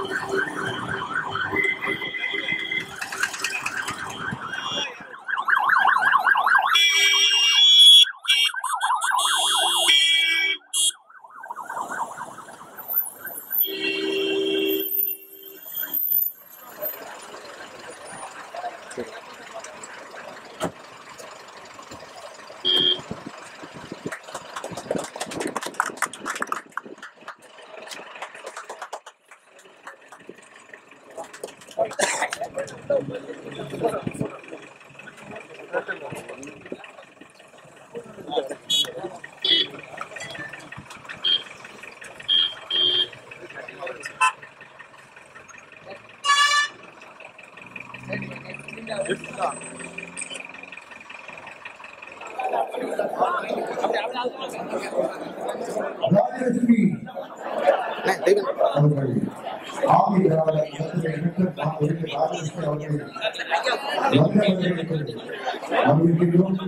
ராஜலட்சுமி அவர்கள் ஆதி திராவிட இயக்கத்தை எண்ணற்ற பாடல்கள் ராஜலட்சுமி அவர்கள் வந்தவர்களுக்கு அறிவிக்கின்றோம்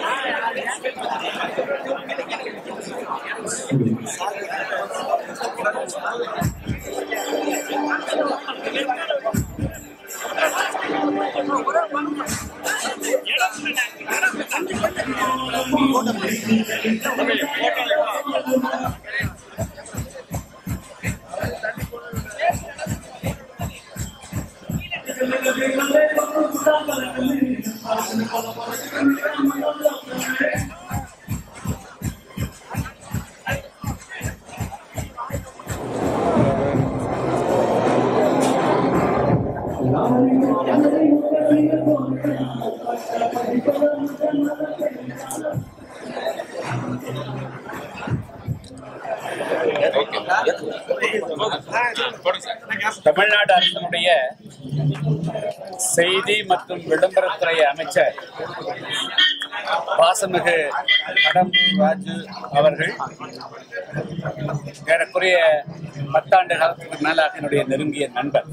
தமிழ்நாடு அரசினுடைய செய்தி மற்றும் விளம்பரத்துறை அமைச்சர் பாசமிகு கடம்பூர் ராஜு அவர்கள் ஏறக்குறைய பத்தாண்டு காலத்துக்கு மேலாக என்னுடைய நெருங்கிய நண்பர்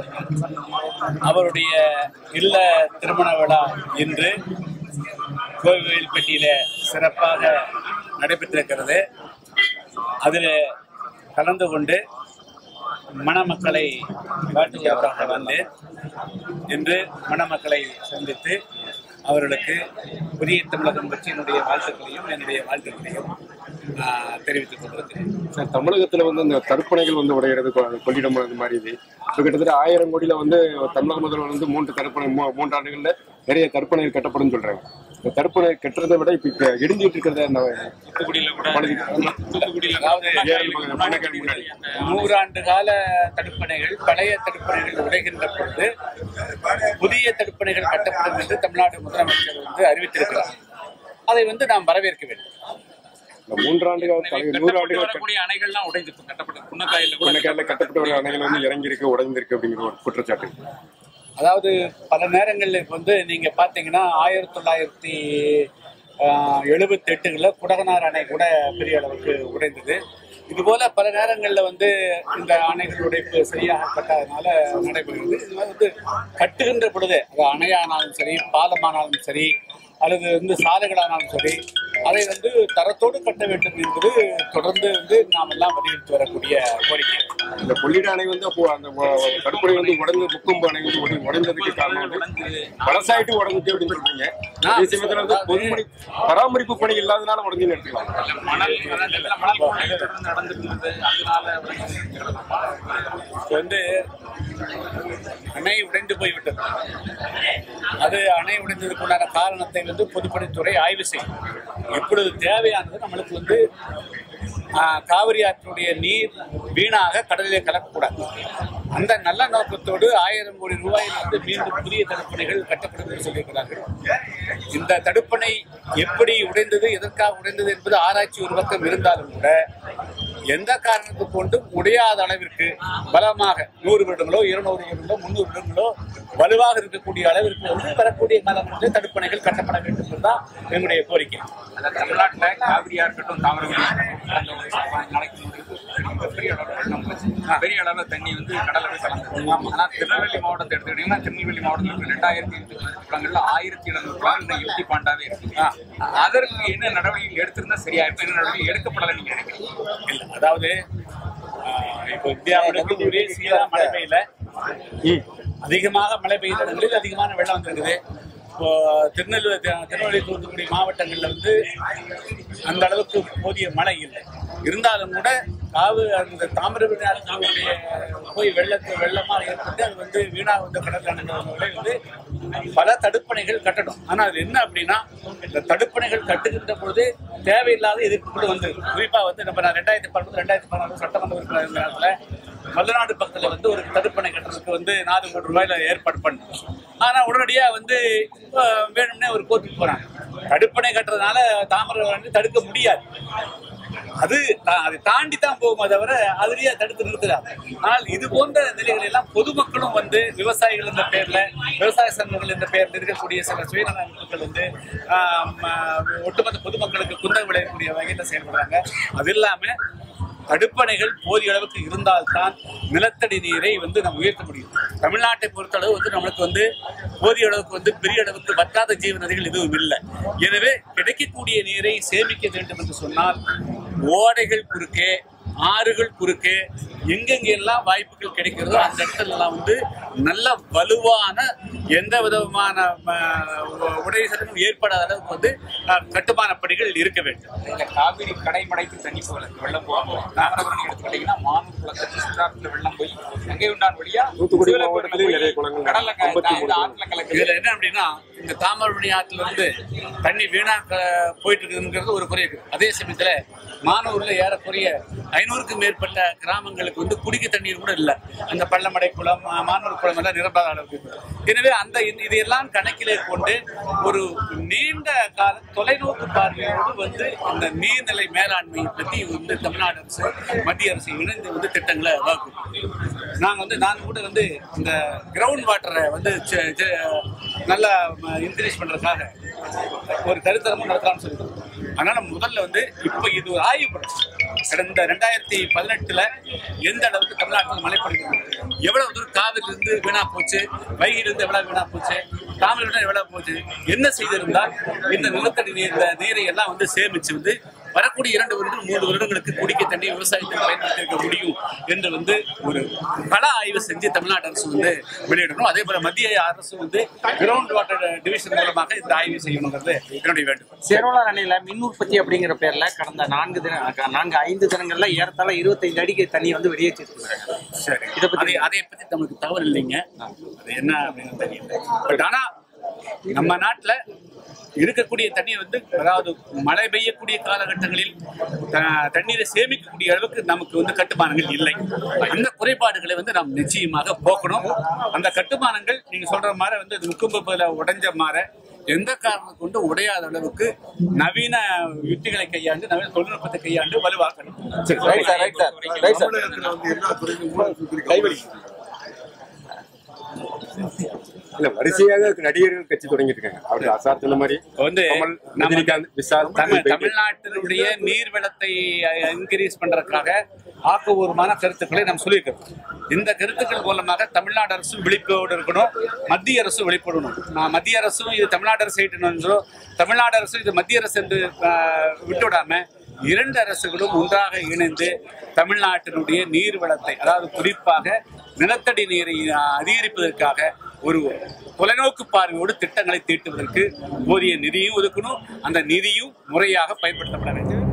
அவருடைய இல்ல திருமண விழா இன்று கோவில்பட்டியில சிறப்பாக நடைபெற்றிருக்கிறது அதில் கலந்து கொண்டு மணமக்களை வாழ்த்துவதற்காக வந்து இன்று மணமக்களை சந்தித்து அவர்களுக்கு புதிய தமிழகம் பற்றி என்னுடைய வாழ்த்துக்களையும் என்னுடைய வாழ்த்துக்களையும் ஆஹ், தெரிவித்துக் கொண்டிருக்கிறேன் சார் தமிழகத்துல வந்து இந்த தடுப்பணைகள் வந்து உடையிறது கொ- கொள்ளிடம் அந்த மாதிரி இது இப்போ கிட்டத்தட்ட ஆயிரம் கோடியில வந்து தமிழக முதல்வர் வந்து மூன்று தடுப்பணை மூ- மூன்று ஆண்டுகள்ல நிறைய தடுப்பணைகள் கட்டப்படும் சொல்றாங்க இந்த தடுப்பணை கட்டுறதை விட இப்ப இப்ப இடிஞ்சிட்டு இருக்கிறத அந்த தூத்துக்குடியில கூட பழுது- தூத்துக்குடியில அதாவது ஏழு மகன் மன்னர்கள் முன்னாடி நூறாண்டு கால தடுப்பணைகள் பழைய தடுப்பணைகள் உடைகின்ற பொழுது புதிய தடுப்பணைகள் கட்டப்படும் என்று தமிழ்நாடு முதலமைச்சர் வந்து அறிவித்திருக்கிறார் அதை வந்து நாம் வரவேற்க வேண்டும் இந்த மூன்றாண்டுகள் தலைவர் நூறு கட்டப்பட்டு ஆண்டுகள் வரக்கூடிய அணைகள்லாம் உடைந்து கட்டப்பட்டு புன்னக்காயில கூட கொண்டைக்கால கட்டப்பட்ட ஒரு அணைகள் வந்து இறங்கியிருக்கு உடைந்திருக்கு அப்படிங்கிற ஒரு குற்றச்சாட்டு அதாவது பல நேரங்களில் இப்ப வந்து நீங்க பாத்தீங்கன்னா ஆயிரத்தி தொள்ளாயிரத்தி எழுபத்தி எட்டுல குடகனார் அணை கூட பெரிய அளவுக்கு உடைந்தது இதுபோல பல நேரங்களில் வந்து இந்த அணைகள் உடைப்பு சரியாக கட்டாதனால நடைபெறுகிறது இது வந்து கட்டுகின்ற பொழுது அது அணையானாலும் சரி பாலமானாலும் சரி அல்லது வந்து சாலைகளானாலும் சரி அதை வந்து தரத்தோடு கட்ட வேண்டும் என்பது தொடர்ந்து வந்து நாம் எல்லாம் வலியுறுத்தி வரக்கூடிய கோரிக்கை இந்த கொள்ளிட அணை வந்து அப்போ அந்த வ- தடுப்பணை வந்து உடஞ்சு முக்கொம்பு அணை வந்து உடை- உடைந்ததுக்கு காரணம் வந்து பழசாயிட்டு உடஞ்சிட்டு அப்படின்னு சொல்றீங்க அதே சமயத்துல வந்து பொதுமணி பராமரிப்பு பணி இல்லாதனால உடஞ்சுன்னு எடுத்துக்கலாம் மணல் மணல் கொள்ளைகள் தொடர்ந்து நடந்திருந்தது அதனால இப்ப வந்து அணை உடைந்து போய்விட்டது அது அணை உடைந்ததுக்கு உண்டான காரணத்தை வந்து பொதுப்பணித்துறை ஆய்வு செய்யும் எப்பொழுது தேவையானது நம்மளுக்கு வந்து ஆஹ், காவிரி ஆற்றினுடைய நீர் வீணாக கடலிலே கலக்கக்கூடாது அந்த நல்ல நோக்கத்தோடு ஆயிரம் கோடி ரூபாயில் வந்து மீண்டும் புதிய தடுப்பணைகள் கட்டப்படும் என்று சொல்லியிருக்கிறார்கள் இந்த தடுப்பணை எப்படி உடைந்தது எதற்காக உடைந்தது என்பது ஆராய்ச்சி ஒரு பக்கம் இருந்தாலும் கூட எந்த காரணத்தை கொண்டும் உடையாத அளவிற்கு பலமாக நூறு வருடங்களோ இருநூறு வருடங்களோ முன்னூறு வருடங்களோ வலுவாக இருக்கக்கூடிய அளவிற்கு வந்து வரக்கூடிய காலங்களில் தடுப்பணைகள் கட்டப்பட வேண்டும் என்பதுதான் எங்களுடைய கோரிக்கை தமிழ்நாட்டில் காவிரியா இருக்கட்டும் தாமிரபரணி கடந்த ஒரு பதினஞ்சு நாளைக்கு முன்னாடி பெரிய அளவில் வெள்ளம் வந்துச்சு. பெரிய அளவில் தண்ணி வந்து கடல்ல போய் கலந்து ஆனால் திருநெல்வேலி மாவட்டத்தை எடுத்துக்கிட்டீங்கன்னா திருநெல்வேலி மாவட்டத்தில் ரெண்டாயிரத்தி எட்டு குளங்கள்ல ஆயிரத்தி எழுநூறு குளம் இன்னும் எம்டி பாண்டாவே இருக்கு அதற்கு என்ன நடவடிக்கை எடுத்திருந்தா சரியா இருக்கும் என்ன நடவடிக்கை எடுக்கப்படலை நீங்க நினைக்கிறீங்க இல்லை அதாவது ஆஹ், இப்போ இந்தியா முழுக்க ஒரே சீரா மழை பெய்யல அதிகமாக மழை பெய்த இடங்களில் அதிகமான வெள்ளம் வந்திருக்குது இப்போ திருநெல்வேலி திருநெல்வேலி தூத்துக்குடி மாவட்டங்கள்ல வந்து அந்த அளவுக்கு போதிய மழை இல்லை இருந்தாலும் கூட காவு அந்த தாமிரபரணி ஆற்றினுடைய போய் வெள்ளத்து வெள்ளமாக ஏற்பட்டு அது வந்து வீணா வந்து கடல் அணுகிறவர்களை வந்து பல தடுப்பணைகள் கட்டணும் ஆனா அது என்ன அப்படின்னா இந்த தடுப்பணைகள் கட்டுகின்ற பொழுது தேவையில்லாத எதிர்ப்புகள் வந்து குறிப்பா வந்து நம்ம நான் ரெண்டாயிரத்தி பன்னெண்டு ரெண்டாயிரத்தி பதினாறு சட்டமன்ற உறுப்பினர் இருந்த நேரத்துல மல்லநாடு பக்கத்துல வந்து ஒரு தடுப்பணை கட்டுறதுக்கு வந்து நாலு கோடி ரூபாயில ஏற்பாடு பண்ணோம் ஆனா உடனடியா வந்து அஹ், வேணும்னே ஒரு கோர்ட்டுக்கு போறாங்க தடுப்பணை கட்டுறதுனால தாமரை வந்து தடுக்க முடியாது அது தா- அதை தாண்டி தான் போகுமே தவிர அதுலயே தடுத்து நிறுத்துறாங்க ஆனால் இது போன்ற நிலைகள் எல்லாம் பொதுமக்களும் வந்து விவசாயிகள் என்ற பேர்ல விவசாய சங்கங்கள் என்ற பேர்ல இருக்கக்கூடிய சில சுயநல அமைப்புகள் வந்து ஆம், ஆஹ், ஒட்டுமொத்த பொதுமக்களுக்கு குந்தகம் விளையக்கூடிய வகையில செயல்படுறாங்க அது இல்லாம தடுப்பணைகள் போதிய அளவுக்கு இருந்தால்தான் நிலத்தடி நீரை வந்து நம்ம உயர்த்த முடியும் தமிழ்நாட்டை பொறுத்தளவு வந்து நம்மளுக்கு வந்து போதிய அளவுக்கு வந்து பெரிய அளவுக்கு வற்றாத ஜீவ நதிகள் எதுவும் இல்லை எனவே கிடைக்கக்கூடிய நீரை சேமிக்க வேண்டும் என்று சொன்னால் ஓடைகள் குறுக்கே ஆறுகள் குறுக்கே எங்கெங்கெல்லாம் வாய்ப்புகள் கிடைக்கிறதோ அந்த இடத்துல எல்லாம் வந்து நல்ல வலுவான எந்த விதமான உடைசலும் ஏற்படாத அளவுக்கு வந்து அஹ், கட்டுமான பணிகள் இருக்க வேண்டும் இந்த காவிரி கடைமடைக்கு தண்ணி போகல வெள்ளம் போகும் தாமிரபரணி எடுத்துக்கிட்டீங்கன்னா மானூர் குளத்துக்கு சிற்றாற்றுல வெள்ளம் போய் கங்கை உண்டான் வழியா தூத்துக்குடி சிவலப்பேட்டை மாவட்டத்திலேயும் போய் நிறைய குளங்கள் கடல்ல க- ஐம்பத்தி மூணு இந்த ஆற்றுல கலக்குது இதுல என்ன அப்படின்னா இந்த தாமிரபரணி ஆற்றுல இருந்து தண்ணி வீணா க- போயிட்டு இருக்குங்கிறது ஒரு குறை இருக்கு அதே சமயத்துல மானூர்ல ஏறக்குறைய ஐநூறுக்கும் மேற்பட்ட கிராமங்களுக்கு வந்து குடிக்க தண்ணீர் கூட இல்ல அந்த பள்ளமடை குளம் மா- மானூர் குளம் எல்லாம் நிரம்பாத அளவுக்கு இருக்கு. எனவே அந்த இந்த- இதையெல்லாம் கணக்கிலே கொண்டு ஒரு நீண்ட கால தொலைநோக்கு பார்வையோடு வந்து இந்த நீர்நிலை மேலாண்மை பத்தி வந்து தமிழ்நாடு அரசு மத்திய அரசு இணைந்து வந்து திட்டங்களை வகுக்கும் நாங்க வந்து நான் கூட வந்து இந்த கிரவுண்ட் வாட்டரை வந்து செ- செ- நல்லா இன்க்ரீஸ் பண்றதுக்காக ஒரு கருத்தரங்கம் நடத்தலாம்னு சொல்லிட்டு அதனால முதல்ல வந்து இப்போ இது ஒரு ஆய்வு படம் கடந்த ரெண்டாயிரத்தி பதினெட்டுல எந்த அளவுக்கு தமிழ்நாட்டில் மழை பொழிவு எவ்வளவு தூரம் காவிரில இருந்து வீணா போச்சு வைகையிலிருந்து எவ்வளவு வீணா போச்சு தாமிரிலிருந்து எவ்வளவு போச்சு என்ன செய்திருந்தால் இந்த நிலத்தடி நீர் இந்த நீரை எல்லாம் வந்து சேமிச்சு வந்து வரக்கூடிய இரண்டு வருடம் மூன்று வருடங்களுக்கு குடிக்க தண்ணி விவசாயத்துக்கு பயன்படுத்தி இருக்க முடியும் என்று வந்து ஒரு கள ஆய்வு செஞ்சு தமிழ்நாடு அரசு வந்து வெளியிடணும் அதே போல மத்திய அரசு வந்து கிரவுண்ட் வாட்டர் டிவிஷன் மூலமாக இந்த ஆய்வு செய்யணுங்கிறது என்னுடைய வேண்டும் செரோலர் அணையில மின் உற்பத்தி அப்படிங்கிற பேர்ல கடந்த நான்கு தின க- நான்கு ஐந்து தினங்கள்ல ஏறத்தாழ இருபத்தைந்து அடிக்கு தண்ணி வந்து வெளியேற்றிருக்காங்க சரி இதை பத்தி- அதை அதை பத்தி நமக்கு தவறு இல்லைங்க அது என்ன அப்படின்னு தெரியல பட் ஆனா நம்ம நாட்டுல இருக்கக்கூடிய தண்ணீர் வந்து அதாவது மழை பெய்யக்கூடிய காலகட்டங்களில் த- தண்ணீரை சேமிக்கக்கூடிய அளவுக்கு நமக்கு வந்து கட்டுமானங்கள் இல்லை அந்த குறைபாடுகளை வந்து நாம் நிச்சயமாக போக்கணும் அந்த கட்டுமானங்கள் நீங்க சொல்ற மாதிரி வந்து இது முக்கும்புல உடைஞ்ச மாதிரி எந்த காரணம் கொண்டு உடையாத அளவுக்கு நவீன யுக்திகளை கையாண்டு நவீன தொழில்நுட்பத்தை கையாண்டு வலுவாக்கணும் right sir right sir right sir தமிழகத்துல வந்து எல்லா துறையிலும் ஊழல் சுத்திரிக்கை இல்ல வரிசையாக நடிகர்கள் கட்சி தொடங்கிட்டு இருக்காங்க அவர் அசார் சொன்ன மாதிரி வந்து கமல் நம்ம ரஜினிகாந்த் விஷால் தமிழ் போயிட்டு- தமிழ்நாட்டினுடைய நீர் வளத்தை இன்க்ரீஸ் பண்றதுக்காக ஆக்கபூர்வமான கருத்துக்களை நாம் சொல்லியிருக்கிறோம் இந்த கருத்துக்கள் மூலமாக தமிழ்நாடு அரசும் விழிப்போடு இருக்கணும் மத்திய அரசும் விழிப்படணும் நான் மத்திய அரசும் இது தமிழ்நாடு அரசு என்றோ தமிழ்நாடு அரசும் இது மத்திய அரசு என்று ஆஹ், விட்டுவிடாம இரண்டு அரசுகளும் ஒன்றாக இணைந்து தமிழ்நாட்டினுடைய நீர் வளத்தை அதாவது குறிப்பாக நிலத்தடி நீரை ஆஹ், அதிகரிப்பதற்காக ஒரு தொலைநோக்கு பார்வையோடு திட்டங்களை தீட்டுவதற்கு போதிய நிதியும் ஒதுக்கணும் அந்த நிதியும் முறையாக பயன்படுத்தப்பட வேண்டும்